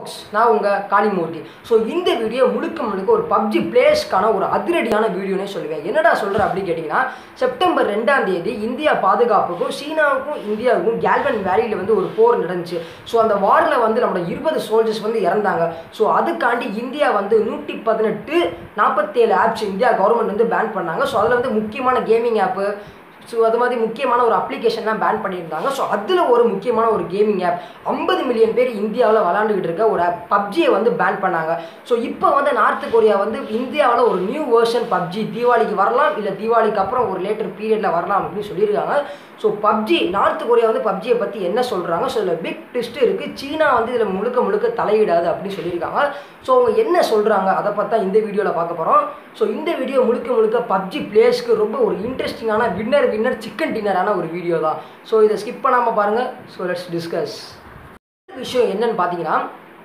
நான் உங்கள் காளிமூர்த்தி ஸோ இந்த வீடியோ முழுக்க முழுக்க ஒரு பப்ஜி பிளேயர்ஸ்க்கான ஒரு அதிரடியான வீடியோனே சொல்லுவேன் என்னடா சொல்கிறேன் அப்படின்னு கேட்டிங்கன்னா செப்டம்பர் ரெண்டாம் தேதி இந்தியா பாதுகாப்புக்கும் சீனாவுக்கும் இந்தியாவுக்கும் கேல்வன் வேலியில் வந்து ஒரு போர் நடந்துச்சு ஸோ அந்த வாரில் வந்து நம்மளோட இருபது சோல்ஜர்ஸ் வந்து இறந்தாங்க ஸோ அதுக்காண்டி இந்தியா வந்து நூற்றி பதினெட்டு நாற்பத்தேழு ஆப்ஸ் இந்தியா கவர்மெண்ட் வந்து பேன் பண்ணாங்க ஸோ அதில் வந்து முக்கியமான கேமிங் ஆப்பு ஸோ அது மாதிரி முக்கியமான ஒரு அப்ளிகேஷன்லாம் பேன் பண்ணியிருந்தாங்க ஸோ அதில் ஒரு முக்கியமான ஒரு கேமிங் ஆப் ஐம்பது மில்லியன் பேர் இந்தியாவில் விளாண்டுக்கிட்டு இருக்க ஒரு ஆப் பப்ஜியை வந்து பேன் பண்ணாங்க ஸோ இப்போ வந்து நார்த் கொரியா வந்து இந்தியாவில் ஒரு நியூ வேர்ஷன் பப்ஜி தீபாவளிக்கு வரலாம் இல்லை தீபாவளிக்கு அப்புறம் ஒரு லேட்டர் பீரியடில் வரலாம் அப்படின்னு சொல்லியிருக்காங்க ஸோ பப்ஜி நார்த் கொரியா வந்து பப்ஜியை பற்றி என்ன சொல்கிறாங்க ஸோ இதில் பிக் ட்விஸ்ட் இருக்குது சீனா வந்து இதில் முழுக்க முழுக்க தலையிடாது அப்படின்னு சொல்லியிருக்காங்க ஸோ அவங்க என்ன சொல்கிறாங்க அதை பற்றி தான் இந்த வீடியோவில் பார்க்க போகிறோம் ஸோ இந்த வீடியோ முழுக்க முழுக்க பப்ஜி பிளேயர்ஸ்க்கு ரொம்ப ஒரு இன்ட்ரெஸ்டிங்கான வின்னர் வின்னர் சிக்கன் டின்னரான ஒரு வீடியோ தான் ஸோ இதை ஸ்கிப் பண்ணாமல் பாருங்கள் ஸோ லெட்ஸ் டிஸ்கஸ் விஷயம் என்னன்னு பார்த்தீங்கன்னா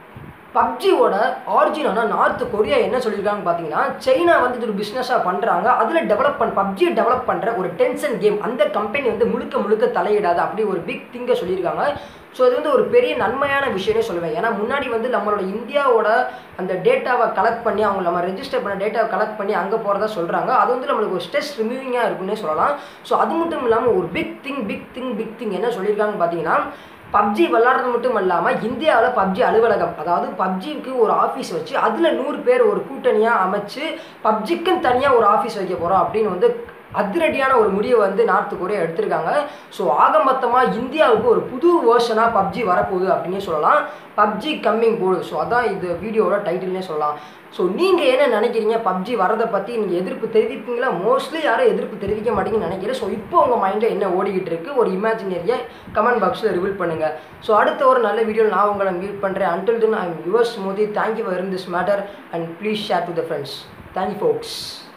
பப்ஜியோட ஆரிஜினான நார்த் கொரியா என்ன சொல்லியிருக்காங்கன்னு பார்த்தீங்கன்னா சைனா வந்து இது ஒரு பிஸ்னஸாக பண்ணுறாங்க அதில் டெவலப் பண்ண பப்ஜியை டெவலப் பண்ணுற ஒரு டென்ஷன் கேம் அந்த கம்பெனி வந்து முழுக்க முழுக்க தலையிடாது அப்படி ஒரு பிக் திங்கை சொல்லியிருக்காங்க ஸோ இது வந்து ஒரு பெரிய நன்மையான விஷயம்னே சொல்லுவேன் ஏன்னா முன்னாடி வந்து நம்மளோட இந்தியாவோட அந்த டேட்டாவை கலெக்ட் பண்ணி அவங்க நம்ம ரெஜிஸ்டர் பண்ண டேட்டாவை கலெக்ட் பண்ணி அங்கே போகிறதா சொல்கிறாங்க அது வந்து நம்மளுக்கு ஒரு ஸ்ட்ரெஸ் ரிமூவிங்காக இருக்குன்னே சொல்லலாம் ஸோ அது மட்டும் இல்லாமல் ஒரு big thing big thing big thing என்ன சொல்லியிருக்காங்கன்னு பார்த்தீங்கன்னா பப்ஜி விளாட்றது மட்டும் இல்லாமல் இந்தியாவில் பப்ஜி அலுவலகம் அதாவது பப்ஜிக்கு ஒரு ஆஃபீஸ் வச்சு அதில் நூறு பேர் ஒரு கூட்டணியாக அமைச்சு பப்ஜிக்குன்னு தனியாக ஒரு ஆஃபீஸ் வைக்க போகிறோம் அப்படின்னு வந்து அதிரடியான ஒரு முடிவை வந்து நார்த் கொரியா எடுத்திருக்காங்க ஸோ ஆக மொத்தமாக இந்தியாவுக்கு ஒரு புது வேர்ஷனாக பப்ஜி வரப்போகுது அப்படின்னே சொல்லலாம் பப்ஜி கம்மிங் போகுது ஸோ அதான் இந்த வீடியோவோட டைட்டில்னே சொல்லலாம் ஸோ நீங்கள் என்ன நினைக்கிறீங்க பப்ஜி வரதை பற்றி நீங்கள் எதிர்ப்பு தெரிவிப்பீங்களா மோஸ்ட்லி யாரும் எதிர்ப்பு தெரிவிக்க மாட்டீங்கன்னு நினைக்கிறேன் ஸோ இப்போ உங்கள் மைண்டில் என்ன ஓடிக்கிட்டு இருக்கு ஒரு இமேஜினரியை கமெண்ட் பாக்ஸில் ரிவீல் பண்ணுங்கள் ஸோ அடுத்த ஒரு நல்ல வீடியோவில் நான் உங்களை மீட் பண்ணுறேன் until then I am yours Mothi thank you for in this matter and please share to the friends thank you forks